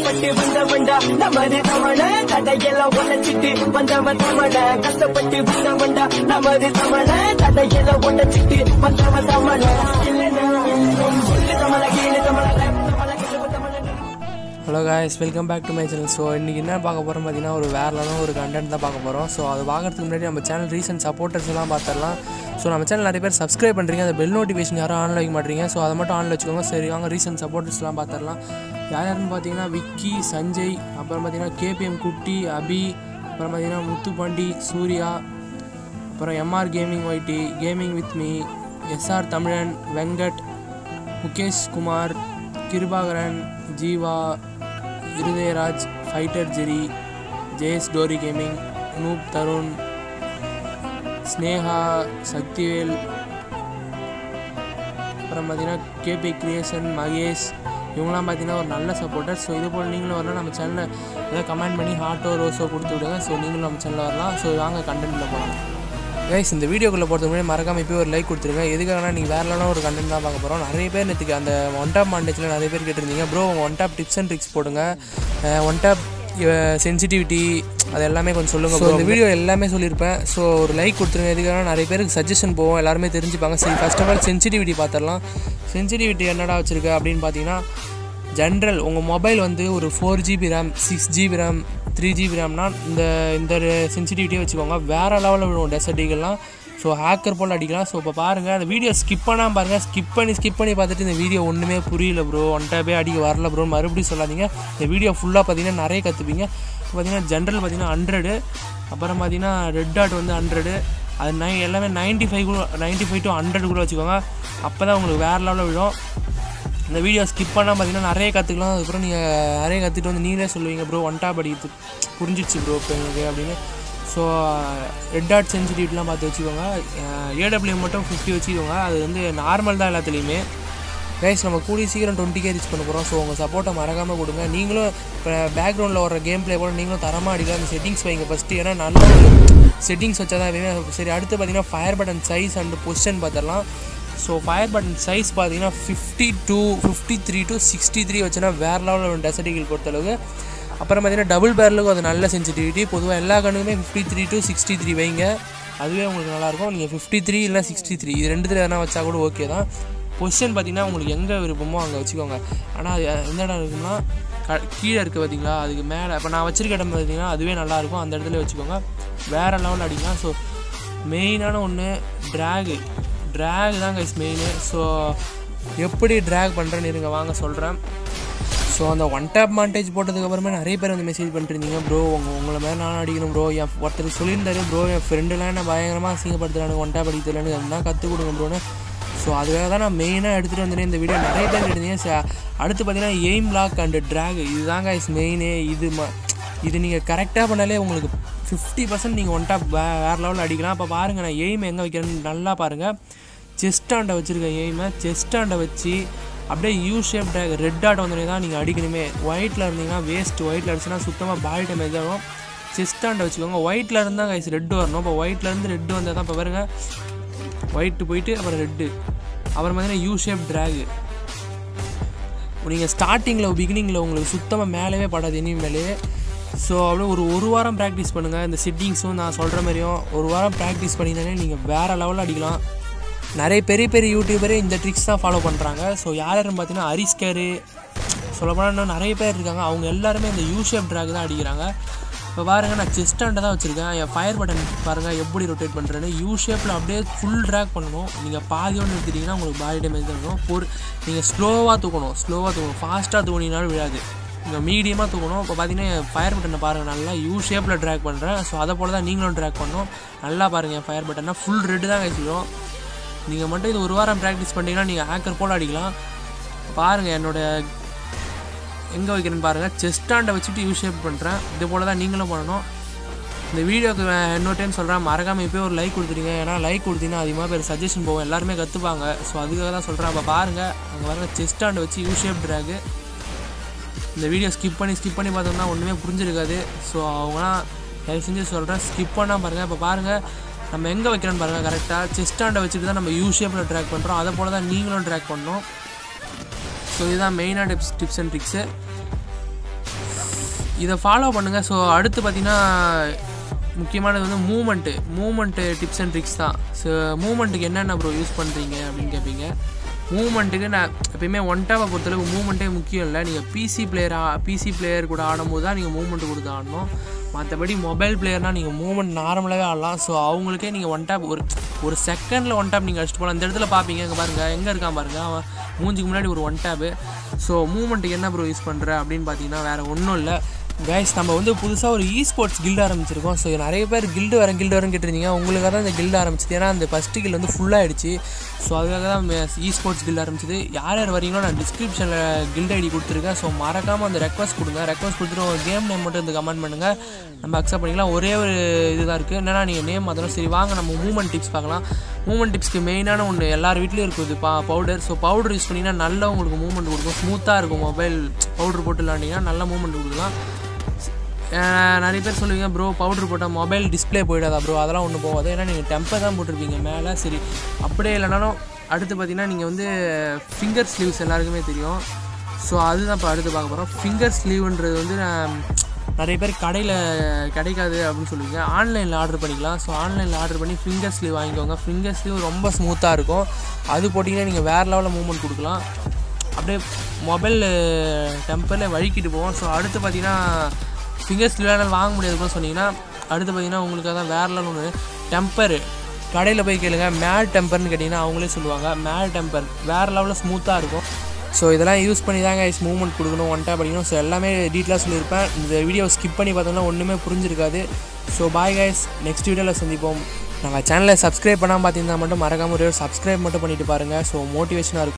கஷ்டப்பட்டு வந்தவன்டா நமது தமிழ தடையெல்லாம் உழைச்சிட்டு வந்தவன் தமிழ கஷ்டப்பட்டு வந்தவன்டா நமது தமிழ தடையெல்லாம் உழைச்சிட்டு வந்தவன் தமிழ இல்லைன்னா சொல்லு தமிழ கேளு தமிழ rap தமிழ கேளு தமிழ hello guys welcome back to my channel so இன்றைக்கி என்ன பார்க்க போகிறோம் பார்த்தீங்கன்னா ஒரு வேறலான ஒரு கண்டென்ட் தான் பார்க்க போகிறோம் ஸோ அது பார்க்கறதுக்கு முன்னாடி நம்ம சேனல் ரீசன்ட் சப்போர்ட்டர்ஸ் எல்லாம் பார்த்துடலாம் ஸோ நம்ம சேனல் நிறைய பேர் சப்ஸ்கிரைப் பண்ணுறீங்க அந்த பெல் நோட்டிஃபிகேஷன் யாரும் ஆனில் வைக்க மாட்டீங்க ஸோ அதை மட்டும் ஆனில் வச்சுக்கோங்க சரி வாங்க ரீசன்ட் சப்போர்ட்டர்ஸ்லாம் பார்த்துடலாம் யார் யாருன்னு பார்த்தீங்கன்னா விக்கி சஞ்சய் அப்புறம் பார்த்தீங்கன்னா கேபிஎம் குட்டி அபி அப்புறம் பார்த்தீங்கன்னா முத்துப்பாண்டி சூர்யா அப்புறம் MR gaming YT gaming with me SR Tamizhan Venkat Mukesh Kumar Kirubakaran Jeeva Irudhayaraj fighter Jerry ஜெயஸ் டோரி கேமிங் நூப் தருண் ஸ்னேகா சக்திவேல் அப்புறம் பார்த்தீங்கன்னா கேபி கிரியேஷன் மகேஷ் இவங்களாம் பார்த்தீங்கன்னா ஒரு நல்ல சப்போர்ட்டர் ஸோ இது போல் நீங்களும் வரலாம் நம்ம சேனலில் ஏதாவது கமெண்ட் பண்ணி ஹார்ட்டோ ரோஸோ கொடுத்து விடுங்க ஸோ நீங்களும் நம்ம சேனலில் வரலாம் ஸோ வாங்க கண்டென்ட்டில் போகலாம் கைஸ் இந்த வீடியோக்குள்ளே போகிறதுக்கு முன்னாடி மறக்காம இப்போ ஒரு லைக் கொடுத்துருங்க எதுக்காகனா நீங்கள் வேற லெவலான ஒரு கண்டென்ட் தான் பார்க்க போகிறோம் நிறைய பேர் நேற்றுக்கு அந்த ஒன் டாப் மாண்டேஜில் நிறைய பேர் கேட்டிருந்தீங்க bro one tap tips and tricks போடுங்க ஒன் டாப் சென்சிட்டிவிட்டி அது எல்லாமே கொஞ்சம் சொல்லுங்கள் ப்ரோ இந்த வீடியோ எல்லாமே சொல்லியிருப்பேன் ஸோ ஒரு லைக் கொடுத்துருங்க எதுக்காக நிறைய பேருக்கு சஜஷன் போவோம் எல்லாருமே தெரிஞ்சுப்பாங்க சரி ஃபர்ஸ்ட் ஆஃப் ஆல் சென்சிட்டிவிட்டி பார்த்துடலாம் சென்சிட்டிவிட்டி என்னடா வச்சுருக்க அப்படின்னு பார்த்தீங்கன்னா ஜென்ரல் உங்கள் மொபைல் வந்து ஒரு four GB RAM six GB RAM three GB ரேம்னா இந்த இந்த சென்சிட்டிவிட்டியே வச்சுக்கோங்க வேறு லெவலில் விடும் டெசர்டிகள்லாம் ஸோ ஹேக்கர் போல் அடிக்கலாம் ஸோ இப்போ பாருங்கள் அந்த வீடியோ ஸ்கிப் பண்ணாமல் பாருங்கள் ஸ்கிப் பண்ணி ஸ்கிப் பண்ணி பார்த்துட்டு இந்த வீடியோ ஒன்றுமே புரியல ப்ரோ ஒன் டாப்பே அடிக்க வரல ப்ரோ மறுபடியும் சொல்லாதீங்க இந்த வீடியோ ஃபுல்லாக பார்த்தீங்கன்னா நிறைய கற்றுப்பீங்க பார்த்தீங்கன்னா ஜென்ரல் பார்த்தீங்கன்னா ஹண்ட்ரடு அப்புறம் பார்த்தீங்கன்னா ரெட் டாட் வந்து ஹண்ட்ரடு அது நை எல்லாமே நைன்ட்டி ஃபைவ் கூட நைன்ட்டி ஃபைவ் டு ஹண்ட்ரட் கூட வச்சுக்கோங்க அப்போ தான் உங்களுக்கு வேறு லெவலில் விடும் இந்த வீடியோ ஸ்கிப் பண்ணால் பார்த்தீங்கன்னா நிறைய கற்றுக்கலாம் அதுக்கப்புறம் நீங்கள் நிறைய கற்றுட்டு வந்து நீங்களே சொல்லுவீங்க ப்ரோ ஒன் டாப் அடிக்கிறது புரிஞ்சிச்சு ப்ரோ இப்போ எனக்கு அப்படின்னு ஸோ ரெட் டாட் சென்சிட்டிவிட்டிலாம் பார்த்து வச்சுக்கோங்க ஏடபிள்யூ மட்டும் ஃபிஃப்டி வச்சுக்கோங்க அது வந்து நார்மல் தான் எல்லாத்துலேயுமே கைஸ் நம்ம கூடிய சீக்கிரம் டுவெண்ட்டி கே ரீச் பண்ண போகிறோம் ஸோ உங்கள் சப்போர்ட்டை மறக்காமல் கொடுங்க நீங்களும் இப்போ பேக்ரவுண்டில் வர கேம் ப்ளே கூட நீங்களும் தரமாக அடிக்கலாம் அந்த செட்டிங்ஸ் வைங்க ஃபஸ்ட்டு ஏன்னா நல்ல ஒரு செட்டிங்ஸ் வச்சா தான் எப்பயுமே சரி அடுத்து பார்த்தீங்கன்னா fire button size and position பார்த்துடலாம் ஸோ ஃபயர் பட்டன் சைஸ் பார்த்தீங்கன்னா fifty two fifty three to sixty three வச்சுன்னா வேறு லெவலில் டெசர்டிகள் பொறுத்தளவுக்கு அப்புறம் பார்த்தீங்கன்னா டபுள் பேரலுக்கும் அது நல்ல சென்சிட்டிவிட்டி பொதுவாக எல்லா கண்ணுக்குமே fifty three to sixty three வைங்க அதுவே உங்களுக்கு நல்லாயிருக்கும் நீங்கள் ஃபிஃப்டி த்ரீ இல்லை சிக்ஸ்டி த்ரீ இது ரெண்டுத்தில் எதனா வச்சா கூட ஓகே தான் பொசிஷன் பார்த்தீங்கன்னா உங்களுக்கு எங்கே விருப்பமோ அங்கே வச்சுக்கோங்க ஆனால் அது எந்த இடம் இருக்குன்னா க கீழே இருக்குது பார்த்தீங்களா அதுக்கு மேலே இப்போ நான் வச்சிருக்க இடம் பார்த்தீங்கன்னா அதுவே நல்லாயிருக்கும் அந்த இடத்துல வச்சுக்கோங்க வேறு லெவலில் அடிக்கலாம் ஸோ மெயினான ஒன்று ட்ராகு ட்ராக் தான் கைஸ் மெயின் ஸோ எப்படி ட்ராக் பண்ணுறேன்னு இருங்க வாங்க சொல்கிறேன் ஸோ அந்த ஒன் டேப் மாண்டேஜ் போட்டதுக்கப்புறமே நிறைய பேர் வந்து மெசேஜ் பண்ணிருந்தீங்க ப்ரோ உங்கள் உங்களை மாதிரி நான் அடிக்கணும் ப்ரோ என் ஒருத்தர் சொல்லியிருந்தாரு ப்ரோ என் ஃப்ரெண்டுலாம் என்ன பயங்கரமாக அசிங்கப்படுத்துறானு ஒன் டேப் அடிக்க தெரியலன்னு என்ன கற்றுக் கொடுங்க ப்ரோன்னு ஸோ அதுக்காக தான் நான் மெயினாக எடுத்துகிட்டு வந்தேன் இந்த வீடியோ நிறைய பேர் எடுத்தீங்க ச- அடுத்து பார்த்தீங்கன்னா எய்ம் லாக் அண்ட் ட்ராக் இதுதாங்க இஸ் மெயினே இது ம இது நீங்கள் கரெக்டாக பண்ணாலே உங்களுக்கு ஃபிஃப்டி பர்சன்ட் நீங்கள் ஒன் டாப் வே வேறு லெவலில் அடிக்கலாம் அப்போ பாருங்கள் நான் எய்ம் எங்கே வைக்கிறேன்னு நல்லா பாருங்கள் செஸ்ட் ஆண்டை வச்சுருக்கேன் எய்மை செஸ்ட் ஆண்டை வச்சு அப்படியே U shape take red dot வந்தோடனே தான் நீங்கள் அடிக்கணுமே ஒயிட்டில் இருந்தீங்கன்னா வேஸ்ட் ஒயிட்டில் அடிச்சுன்னா சுத்தமாக பாடி டேமேஜ் ஆகும் செஸ்ட் ஆண்டை வச்சுக்கோங்க ஒயிட்டில் இருந்தால் கைஸ் ரெட் வரணும் இப்போ ஒயிட்டில் இருந்து ரெட் வந்தால் தான் இப்போ பாருங்க ஒயிட்டு போயிட்டு அப்புறம் ரெட்டு அப்புறம் பார்த்தீங்கன்னா யூ ஷேப் ட்ராகு நீங்கள் ஸ்டார்டிங்கில் பிகினிங்கில் உங்களுக்கு சுத்தமாக மேலேவே படாது இனி மேலேயே ஸோ அப்படியே ஒரு ஒரு வாரம் ப்ராக்டிஸ் பண்ணுங்கள் இந்த சிட்டிங்ஸும் நான் சொல்கிற மாதிரியும் ஒரு வாரம் ப்ராக்டிஸ் பண்ணியிருந்தாலே நீங்கள் வேறு லெவலில் அடிக்கலாம் நிறைய பெரிய பெரிய யூடியூபரே இந்த ட்ரிக்ஸ் தான் ஃபாலோ பண்ணுறாங்க ஸோ யார் யாருன்னு பார்த்தீங்கன்னா அரிஸ்கரு சொல்லப்போனால் இன்னும் நிறைய பேர் இருக்காங்க அவங்க எல்லாருமே இந்த யூ ஷேப் ட்ராக் தான் அடிக்கிறாங்க இப்போ பாருங்க நான் செஸ்ட் ஹேண்டை தான் வச்சுருக்கேன் என் ஃபயர் பட்டன் பாருங்கள் எப்படி ரொட்டேட் பண்ணுறேன்னு யூ ஷேப்பில் அப்படியே ஃபுல் ட்ராக் பண்ணணும் நீங்கள் பாதியோடு நிறுத்திட்டீங்கன்னா உங்களுக்கு பாடி டேமேஜ் தான் இருக்கும் ஒரு நீங்கள் ஸ்லோவாக தூக்கணும் ஸ்லோவாக தூக்கணும் ஃபாஸ்ட்டாக தூக்கினாலும் விழாது நீங்கள் மீடியமாக தூக்கணும் இப்போ பார்த்தீங்கன்னா ஃபயர் பட்டனை பாருங்கள் நல்லா யூ ஷேப்பில் ட்ராக் பண்ணுறேன் ஸோ அதை போல் தான் நீங்களும் ட்ராக் பண்ணணும் நல்லா பாருங்கள் ஃபயர் பட்டனை ஃபுல் ரெட்டு தான் வச்சுக்கிறோம் நீங்கள் மட்டும் இது ஒரு வாரம் ப்ராக்டிஸ் பண்ணிங்கன்னா நீங்கள் ஹேக்கர் போல் அடிக்கலாம் பாருங்கள் என்னோட எங்கே வைக்கிறேன்னு பாருங்கள் செஸ்ட் ஹேண்டை வச்சுட்டு யூ ஷேப் பண்ணுறேன் இது போல் தான் நீங்களும் பண்ணணும் இந்த வீடியோக்கு நான் இன்னொரு டைம் சொல்கிறேன் மறக்காமல் இப்போயே ஒரு லைக் கொடுத்துருங்க ஏன்னா லைக் கொடுத்தீங்கன்னா அதிகமாக பேர் சஜஷன் போகும் எல்லாருமே கற்றுப்பாங்க ஸோ அதுக்காக தான் சொல்கிறேன் அப்போ பாருங்கள் அங்கே பாருங்கள் செஸ்ட் ஹேண்டை வச்சு யூ ஷேப் ட்ராகு இந்த வீடியோ ஸ்கிப் பண்ணி ஸ்கிப் பண்ணி பார்த்தோம்னா ஒன்றுமே புரிஞ்சிருக்காது ஸோ அவங்களாம் தயவு செஞ்சு சொல்கிறேன் ஸ்கிப் பண்ணால் பாருங்கள் இப்போ பாருங்கள் நம்ம எங்கே வைக்கிறோன்னு பாருங்கள் கரெக்டாக செஸ்ட் ஹேண்டை வச்சுட்டு தான் நம்ம யூ ஷேப்பில் ட்ராக் பண்ணுறோம் அதை போல் தான் நீங்களும் ட்ராக் பண்ணணும் ஸோ இதுதான் மெயினான டிப்ஸ் டிப்ஸ் அண்ட் ட்ரிக்ஸு இதை ஃபாலோ பண்ணுங்கள் ஸோ அடுத்து பார்த்தீங்கன்னா முக்கியமானது வந்து moment moment tips and tricks தான் ஸோ மூமெண்ட்டுக்கு என்னென்ன ப்ரோ யூஸ் பண்ணுறீங்க அப்படின்னு கேட்பீங்க மூமெண்ட்டுக்கு நான் எப்பயுமே ஒன் டாவை பொறுத்தளவுக்கு மூமெண்ட்டே முக்கியம் இல்லை நீங்கள் பிசி பிளேயராக பிசி பிளேயர் கூட ஆடும்போது தான் நீங்கள் மூமெண்ட் கொடுத்து ஆடணும் மற்றபடி மொபைல் பிளேயர்னால் நீங்கள் மூமெண்ட் நார்மலாகவே ஆடலாம் ஸோ அவங்களுக்கே நீங்கள் ஒன் டேப் ஒரு ஒரு செகண்டில் ஒன் டேப் நீங்கள் அடிச்சுட்டு போகலாம் இந்த இடத்துல பார்ப்பீங்க இங்கே பாருங்கள் எங்கே இருக்கான் பாருங்கள் அவன் மூஞ்சிக்கு முன்னாடி ஒரு ஒன் டேப்பு ஸோ மூமெண்ட்டுக்கு என்ன ப்ரோ யூஸ் பண்ணுற அப்படின்னு பார்த்தீங்கன்னா வேறு ஒன்றும் இல்லை கைஸ் நம்ம வந்து புதுசாக ஒரு இ ஸ்போர்ட்ஸ் கில்டு ஆரம்பிச்சிருக்கோம் ஸோ நிறைய பேர் கில்டு வரேன் கில்டு வரேன் கேட்டிருந்தீங்க உங்களுக்காக தான் இந்த கில்டு ஆரம்பிச்சது ஏன்னா அந்த ஃபஸ்ட்டு கில் வந்து ஃபுல்லாகிடுச்சு ஸோ அதுக்காக தான் இ ஸ்போர்ட்ஸ் கில்டு ஆரம்பிச்சது யார் யார் வரீங்களோ நான் டிஸ்கிரிப்ஷனில் கில்டு ஐடி கொடுத்துருக்கேன் ஸோ மறக்காமல் அந்த ரெக்வஸ்ட் கொடுங்க ரெக்வஸ்ட் கொடுத்துட்டு ஒரு கேம் நேம் மட்டும் இந்த கமெண்ட் பண்ணுங்கள் நம்ம அக்செப்ட் பண்ணிக்கலாம் ஒரே ஒரு இதுதான் இருக்குது என்னன்னா நீங்கள் நேம் மாற்றணும் சரி வாங்க நம்ம மூமெண்ட் டிப்ஸ் பார்க்கலாம் மூமெண்ட் டிப்ஸ்க்கு மெயினான ஒன்று எல்லார் வீட்லேயும் இருக்கும் இது பா பவுடர் ஸோ பவுடர் யூஸ் பண்ணிங்கன்னா நல்ல உங்களுக்கு மூமெண்ட் கொடுக்கும் ஸ்மூத்தாக இருக்கும் மொபைல் பவுடர் போட்டு விளாண்டிங்கன்னா நல்ல மூமெண்ட் கொடுக்கலாம் அஹ் நிறைய பேர் சொல்லுவீங்க ப்ரோ பவுடர் போட்டால் மொபைல் டிஸ்ப்ளே போயிடாதா ப்ரோ அதெல்லாம் ஒன்றும் போகாது ஏன்னா நீங்கள் டெம்பர் தான் போட்டிருப்பீங்க மேலே சரி அப்படியே இல்லைனாலும் அடுத்து பார்த்தீங்கன்னா நீங்கள் வந்து ஃபிங்கர் ஸ்லீவ்ஸ் எல்லாருக்குமே தெரியும் ஸோ அதுதான் இப்போ அடுத்து பார்க்க போகிறோம் ஃபிங்கர் ஸ்லீவ்ன்றது வந்து நான் நிறைய பேர் கடையில் கிடைக்காது அப்படின்னு சொல்லுவீங்க ஆன்லைனில் ஆர்டர் பண்ணிக்கலாம் ஸோ ஆன்லைனில் ஆர்டர் பண்ணி ஃபிங்கர் ஸ்லீவ் வாங்கிக்கோங்க ஃபிங்கர் ஸ்லீவ் ரொம்ப ஸ்மூத்தாக இருக்கும் அது போட்டிங்கன்னா நீங்கள் வேறு லெவலில் மூவ்மெண்ட் கொடுக்கலாம் அப்படியே மொபைல் டெம்பரில் வழுக்கிட்டு போவோம் ஸோ அடுத்து பார்த்தீங்கன்னா ஃபிங்கர் ஸ்லீவ்லாம் வாங்க முடியாது கூட சொன்னீங்கன்னா அடுத்து பார்த்தீங்கன்னா உங்களுக்கு அதான் வேறு லெவல் ஒன்று டெம்பரு கடையில் போய் கேளுங்க மேட் டெம்பர்னு கேட்டிங்கன்னா அவங்களே சொல்லுவாங்க மேட் டெம்பர் வேறு லெவலில் ஸ்மூத்தாக இருக்கும் ஸோ இதெல்லாம் யூஸ் பண்ணி தாங்க ஐஸ் மூவ்மெண்ட் கொடுக்கணும் ஒன் டேப் அடிக்கணும் ஸோ எல்லாமே டீட்டெயிலாக சொல்லியிருப்பேன் இந்த வீடியோ ஸ்கிப் பண்ணி பார்த்தோம்னா ஒன்றுமே புரிஞ்சிருக்காது ஸோ பாய் கைஸ் நெக்ஸ்ட் வீடியோவில் சந்திப்போம் நம்ம சேனலை சப்ஸ்கிரைப் பண்ணாமல் பார்த்தீங்கன்னா மட்டும் மறக்காம ஒரு சப்ஸ்கிரைப் மட்டும் பண்ணிட்டு பாருங்கள் ஸோ மோட்டிவேஷனாக இருக்கும்